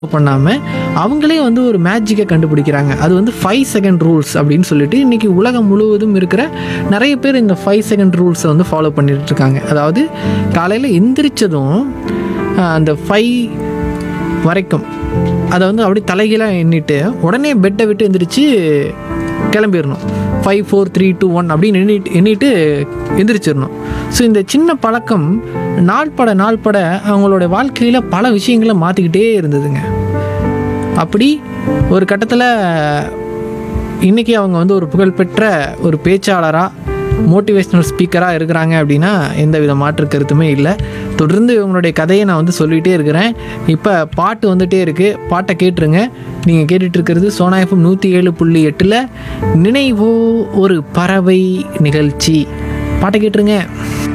பண்ணாமல் அவங்களே வந்து ஒரு மேஜிக்கை கண்டுபிடிக்கிறாங்க அது வந்து ஃபைவ் செகண்ட் ரூல்ஸ் அப்படின்னு சொல்லிட்டு இன்றைக்கி உலகம் முழுவதும் இருக்கிற நிறைய பேர் இந்த ஃபைவ் செகண்ட் ரூல்ஸை வந்து ஃபாலோ பண்ணிட்டு இருக்காங்க அதாவது காலையில் எந்திரிச்சதும் ஆஹ், அந்த ஃபைவ் வரைக்கும் அதை வந்து அப்படியே தலைகீழாக எண்ணிட்டு உடனே பெட்டை விட்டு எந்திரிச்சு கிளம்பிடணும் five four three two one அப்படின்னு எண்ணிட்டு எண்ணிட்டு எந்திரிச்சிடணும் ஸோ இந்த சின்ன பழக்கம் நாள்பட நாள்பட அவங்களோட வாழ்க்கையில் பல விஷயங்களை மாற்றிக்கிட்டே இருந்ததுங்க அப்படி ஒரு கட்டத்தில் இன்றைக்கி அவங்க வந்து ஒரு புகழ்பெற்ற ஒரு பேச்சாளராக மோட்டிவேஷ்னல் ஸ்பீக்கராக இருக்கிறாங்க அப்படின்னா எந்த வித மாற்று கருத்துமே இல்லை தொடர்ந்து இவங்களுடைய கதையை நான் வந்து சொல்லிகிட்டே இருக்கிறேன் இப்போ பாட்டு வந்துட்டே இருக்குது பாட்டை கேட்டுருங்க நீங்கள் கேட்டுட்டு இருக்கிறது சோனா எஃப்எம் நூற்றி ஏழு புள்ளி எட்டில் நினைவோ ஒரு பறவை நிகழ்ச்சி பாட்டை கேட்டுருங்க